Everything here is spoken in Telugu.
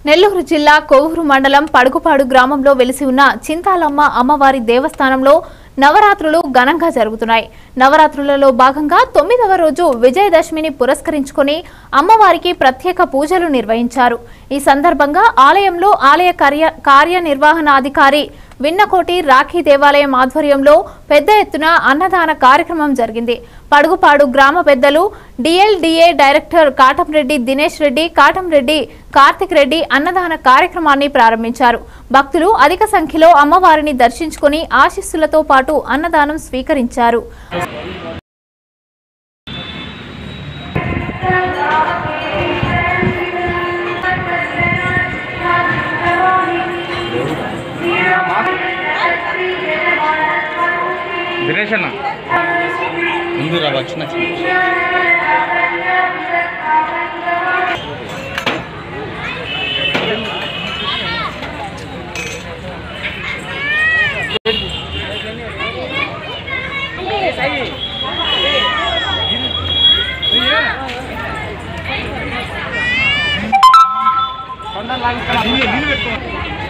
నెల్లూరు జిల్లా కొవ్వూరు మండలం పడుగుపాడు గ్రామంలో వెలిసి ఉన్న చింతాలమ్మ అమ్మవారి దేవస్థానంలో నవరాత్రులు ఘనంగా జరుగుతున్నాయి నవరాత్రులలో భాగంగా తొమ్మిదవ రోజు విజయదశమిని పురస్కరించుకొని అమ్మవారికి ప్రత్యేక పూజలు నిర్వహించారు ఈ సందర్భంగా ఆలయంలో ఆలయ కార్య కార్యనిర్వహణాధికారి విన్నకోటి రాఖీ దేవాలయం ఆధ్వర్యంలో పెద్ద ఎత్తున అన్నదాన కార్యక్రమం జరిగింది పడుగుపాడు గ్రామ పెద్దలు డిఎల్డిఏ డైరెక్టర్ కాటంరెడ్డి దినేష్ రెడ్డి కాటంరెడ్డి కార్తిక్ రెడ్డి అన్నదాన కార్యక్రమాన్ని ప్రారంభించారు భక్తులు అధిక సంఖ్యలో అమ్మవారిని దర్శించుకుని ఆశీస్సులతో పాటు అన్నదానం స్వీకరించారు దినేష్ అన్న ముందు రా వచ్చిన నీళ్ళు పెట్టుకో